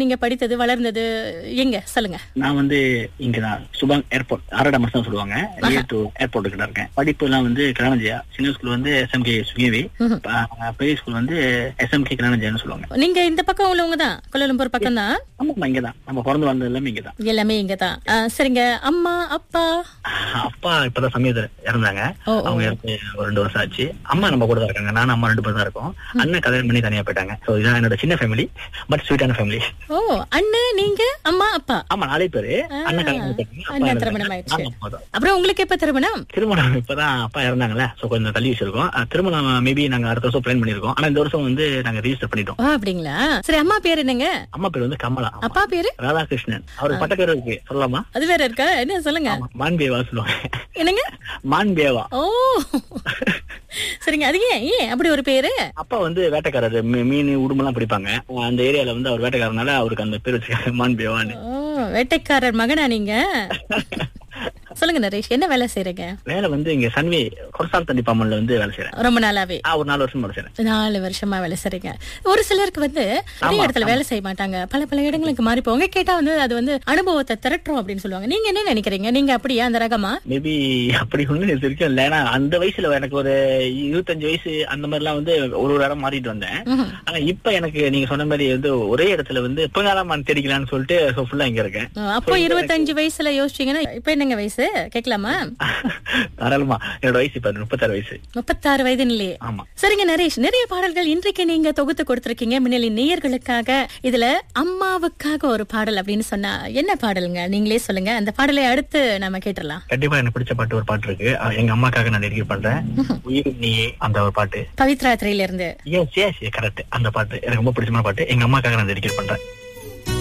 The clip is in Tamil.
நீங்க படித்தது வளர்ந்தது எங்க சொல்லுங்க நான் வந்து இங்கதான் சுபாங் ஏர்போர்ட் ஆரடாமஸ் தான் சொல்லுவாங்க நியர் டு ஏர்போர்ட் கிட்ட இருக்கேன் படிப்பு எல்லாம் வந்து கிரானஜியா சின்ன ஸ்கூல் வந்து எஸ்எம்கே சுகிவி பெரிய ஸ்கூல் வந்து எஸ்எம்கே கிரானஜியான்னு சொல்லுவாங்க நீங்க இந்த பக்கம் உள்ளவங்க தான் கோலாலம்பூர் பக்கம் தான் ஆமாம்மா இங்கதான் நம்ம பிறந்து வந்தது எல்லாமே இங்கதான் எல்லாமே இங்க தான் சரிங்க அம்மா அப்பா அப்பா இப்பதான் சமயத்துல இறந்தாங்க ஓ, ஓ. அவங்க இறந்து ஒரு ரெண்டு வருஷம் ஆச்சு அம்மா நம்ம கூட தான் இருக்காங்க நானும் அம்மா ரெண்டு பேரும் தான் இருக்கோம் அண்ணன் கல்யாணம் பண்ணி தனியா போயிட்டாங்க சோ இதான் என்னோட சின்ன ஃபேமிலி பட் ஸ்வீட்டான ஃபேமிலி ஓ அண்ணன் நீங்க அம்மா அப்பா ஆமா நாலே பேரு அண்ணன் கல்யாணம் பண்ணிட்டாங்க. அப்பா அண்ணன் இறந்தாங்க. திருமணம் ஆயிடுச்சு நாங்க அம்மா தான். அப்புறம் உங்களுக்கு எப்ப திருமணம் திருமணம் இப்பதான் அப்பா இறந்தாங்கல்ல சோ கொஞ்சம் தள்ளி வச்சிருக்கோம் அஹ் திருமணம் மேபி நாங்க அடுத்த வருஷம் பிளான் பண்ணிருக்கோம் ஆனா இந்த வருஷம் வந்து நாங்க ரிஜிஸ்டர் பண்ணிட்டோம் ஓ அப்படிங்களா சரி அம்மா பேர் என்னங்க அம்மா பேர் வந்து கமலா ஆமா. அப்பா பேரு ராதாகிருஷ்ணன் அவருக்கு பட்ட பேர் இருக்கு சொல்லலாமா அது வேற இருக்கா என்ன சொல்லுங்க ஆமா, மான்பேவா சொல்லுவாங்க என்னங்க மான்பேவா ஓ சரிங்க அது ஏன் ஏன் அப்படி ஒரு பேரு அப்பா வந்து வேட்டைக்காரர் மீ- மீன் உடும்பெல்லாம் பிடிப்பாங்க அந்த ஏரியால வந்து அவர் வேட்டைக்காரனால அவருக்கு அந்த பேர் வச்சிருக்காங்க மான்பேவான்னு ஓ வேட்டைக்காரர் மகனா நீங்க சொல்லுங்க நரேஷ் என்ன வேலை செய்றீங்க வேலை வந்து இங்க சன்வி கொரசால்தான் டிபார்ட்மெண்ட்ல வந்து வேலை செய்யறேன் ரொம்ப நாளாவே ஆ, ஒரு நாலு வருஷம் வேலை செய்யறேன் நாலு வருஷமா வேலை செய்றீங்க ஒரு சிலருக்கு வந்து நிறைய ஆமா, இடத்துல வேலை செய்ய மாட்டாங்க பல பல இடங்களுக்கு மாறி போவாங்க கேட்டா வந்து அது வந்து அனுபவத்தை திரட்டுறோம் அப்படின்னு சொல்லுவாங்க நீங்க என்ன நினைக்கிறீங்க நீங்க அப்படியா அந்த ரகமா மேபி அப்படி ஒண்ணு இது வரைக்கும் இல்ல ஏன்னா அந்த வயசுல எனக்கு ஒரு இருபத்தஞ்சு வயசு அந்த மாதிரி எல்லாம் வந்து ஒரு ஒரு இடம் மாறிட்டு வந்தேன் ம்ஹும். ஆனா இப்ப எனக்கு நீங்க சொன்ன மாதிரி வந்து ஒரே இடத்துல வந்து எப்ப காலமான் தெரிக்கலாம்னு சொல்லிட்டு ஃபுல்லா இங்க இருக்கேன் அப்போ இருபத்தஞ்சு வயசுல யோசிச்சீங்கன்னா இப்ப என்னங்க வயசு கேட்கலாமா தாராளமா என்னோட வயசு இப்ப முப்பத்தாறு வயசு முப்பத்தாறு வயது நிலையே ஆமா சரிங்க நரேஷ் நிறைய பாடல்கள் இன்றைக்கு நீங்க தொகுத்து கொடுத்திருக்கீங்க மின்னலி நேயர்களுக்காக இதுல அம்மாவுக்காக ஒரு பாடல் அப்படின்னு சொன்னா என்ன பாடலுங்க நீங்களே சொல்லுங்க அந்த பாடலை அடுத்து நாம கேட்டுடலாம் கண்டிப்பா எனக்கு பிடிச்ச பாட்டு ஒரு பாட்டு இருக்கு அஹ் எங்க அம்மாக்காக நான் டெடிகேட் பண்றேன் உயிர் நீயே அந்த ஒரு பாட்டு பவித்ரா திரையில இருந்து எஸ் எஸ் கரெக்ட் அந்த பாட்டு எனக்கு ரொம்ப பிடிச்சமான பாட்டு எங்க அம்மாக்காக நான் டெடிகேட் பண்றேன்